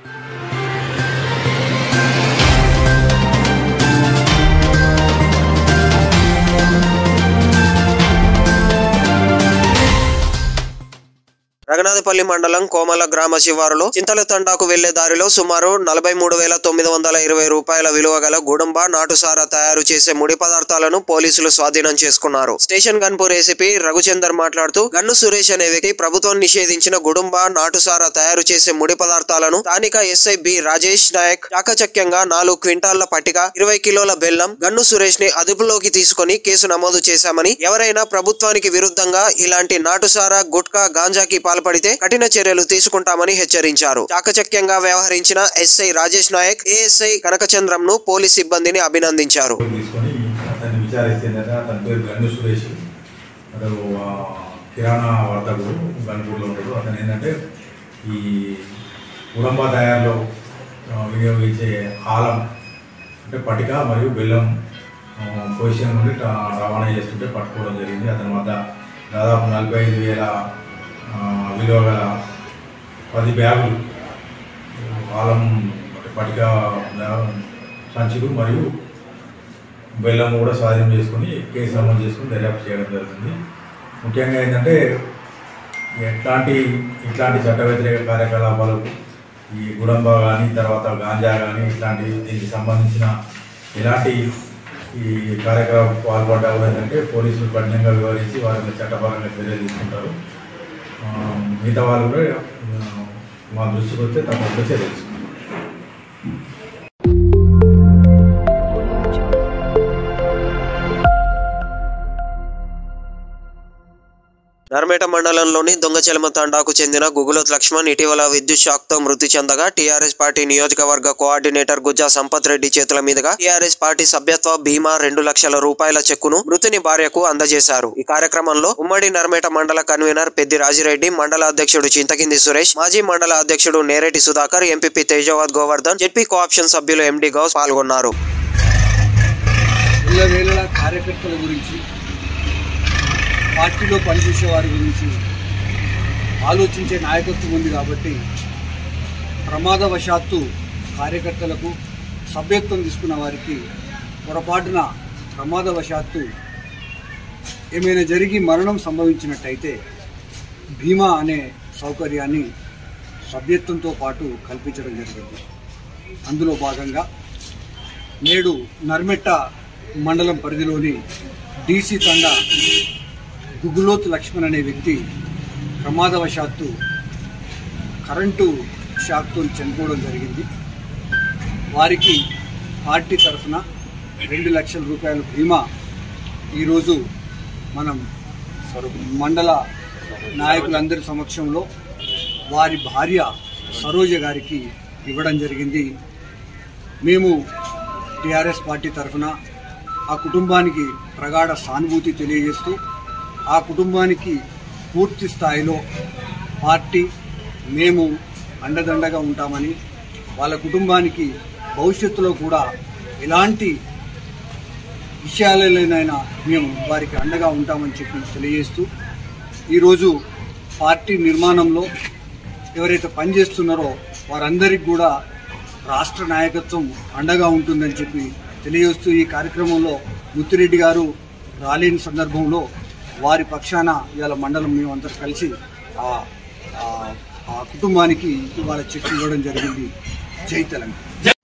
రఘునాథపల్లి మండలం కోమల గ్రామ శివారులో చింతల తండాకు వెళ్లే దారిలో సుమారు నలభై మూడు వేల తొమ్మిది వందల ఇరవై రూపాయల విలువ గల గుడుంబ నాటుసారా తయారు చేసే ముడి పదార్థాలను పోలీసులు స్వాధీనం చేసుకున్నారు స్టేషన్ గన్పూర్ ఏసీపీ రఘుచందర్ మాట్లాడుతూ గన్ను సురేష్ అనే వ్యక్తి ప్రభుత్వం నిషేధించిన గుడుంబ నాటుసారా తయారు చేసే ముడి పదార్థాలను స్థానిక ఎస్ఐ బి రాజేష్ నాయక్ చాకచక్యంగా నాలుగు క్వింటాళ్ల పట్టిక ఇరవై కిలోల బెల్లం గన్ను సురేష్ ని అదుపులోకి తీసుకుని కేసు నమోదు చేశామని ఎవరైనా ప్రభుత్వానికి విరుద్ధంగా ఇలాంటి నాటుసారా గుట్కా గాంజాకి పాల్పడితే కఠిన చర్యలు తీసుకుంటామని హెచ్చరించారు చాకచక్యంగా వ్యవహరించిన ఎస్ఐ రాజేష్ నాయక్ ఏఎస్ఐ కనకచంద్రం ను పోలీస్ సిబ్బందిని అభినందించారు తీసుకొని అతన్ని విచారిస్తే ఏంటంటే అతని పేరు గన్ను సురేష్ అతను ఆ, కిరాణా వర్తకుడు గన్పూర్లో ఉంటాడు అతను ఏంటంటే ఈ ఉడంబ తయారులో ఆ, వినియోగించే ఆలం అంటే పటిక మరియు బెల్లం ఆ, పొజిషన్ నుండి ట- రవాణా చేస్తుంటే పట్టుకోవడం జరిగింది అతని వద్ద దాదాపు నలభై ఐదు వేల ఆ, విలువ గల పది బ్యాగులు ఆలం అంటే పటిక బ్యాగు సంచులు మరియు బెల్లం కూడా స్వాధీనం చేసుకుని కేసు నమోదు చేసుకుని దర్యాప్తు చేయడం జరుగుతుంది ముఖ్యంగా ఏంటంటే ఎట్లాంటి ఇట్లాంటి చట్ట వ్యతిరేక కార్యకలాపాలకు ఈ గుడంబ కానీ తర్వాత గాంజా కానీ ఇట్లాంటి దీనికి సంబంధించిన ఎలాంటి ఈ కార్యకలాపాలు పాల్పడ్డా కూడా ఏంటంటే పోలీసులు కఠినంగా వివరించి వారి మీద చట్టపరంగా చర్యలు తీసుకుంటారు ఆ, మిగతా వాళ్ళు కూడా ఆ, మా దృష్టికి వస్తే తప్పకుండా చర్యలు తీసుకుంటారు నర్మేట మండలంలోని దొంగచెలమ తండాకు చెందిన గుగులోత్ లక్ష్మణ్ ఇటీవల విద్యుత్ షాక్ తో మృతి చెందగా టీఆర్ఎస్ పార్టీ నియోజకవర్గ కోఆర్డినేటర్ గుజ్జా సంపత్ రెడ్డి చేతుల మీదుగా టీఆర్ఎస్ పార్టీ సభ్యత్వ బీమా రెండు లక్షల రూపాయల చెక్కును మృతుని భార్యకు అందజేశారు ఈ కార్యక్రమంలో ఉమ్మడి నర్మేట మండల కన్వీనర్ పెద్ది రాజిరెడ్డి మండల అధ్యక్షుడు చింతకింది సురేష్ మాజీ మండల అధ్యక్షుడు Nereti Sudhakar MPP Tejavath Govardhan ZP cooption సభ్యులు ఎండి గౌస్ పాల్గొన్నారు ఇళ్ళవేళ కార్యకర్తల గురించి పార్టీలో పనిచేసే వారి గురించి ఆలోచించే నాయకత్వం ఉంది కాబట్టి ప్రమాదవశాత్తు కార్యకర్తలకు సభ్యత్వం తీసుకున్న వారికి పొరపాటున ప్రమాదవశాత్తు ఏమైనా జరిగి మరణం సంభవించినట్టయితే బీమా అనే సౌకర్యాన్ని సభ్యత్వంతో పాటు కల్పించడం జరిగింది అందులో భాగంగా నేడు నర్మెట్ట మండలం పరిధిలోని డీసీ తండా గుగులోత్ లక్ష్మణ్ అనే వ్యక్తి ప్రమాదవశాత్తు కరెంటు షాక్తో చనిపోవడం జరిగింది వారికి పార్టీ తరఫున రెండు లక్షల రూపాయల బీమా ఈరోజు మనం మండల నాయకులందరి సమక్షంలో వారి భార్య సరోజ గారికి ఇవ్వడం జరిగింది మేము టీఆర్ఎస్ పార్టీ తరఫున ఆ కుటుంబానికి ప్రగాఢ సానుభూతి తెలియజేస్తూ ఆ కుటుంబానికి పూర్తి స్థాయిలో పార్టీ మేము అండదండగా ఉంటామని వాళ్ళ కుటుంబానికి భవిష్యత్తులో కూడా ఎలాంటి విషయాలలోనైనా మేము వారికి అండగా ఉంటామని చెప్పి తెలియజేస్తూ ఈరోజు పార్టీ నిర్మాణంలో ఎవరైతే పనిచేస్తున్నారో వారందరికీ కూడా రాష్ట్ర నాయకత్వం అండగా ఉంటుందని చెప్పి తెలియజేస్తూ ఈ కార్యక్రమంలో ముత్తిరెడ్డి గారు రాలేని సందర్భంలో వారి పక్షాన ఇవాళ మండలం మేమందరం కలిసి ఆ ఆ- ఆ కుటుంబానికి ఇవాళ చెక్ ఇవ్వడం జరిగింది జై తెలంగాణ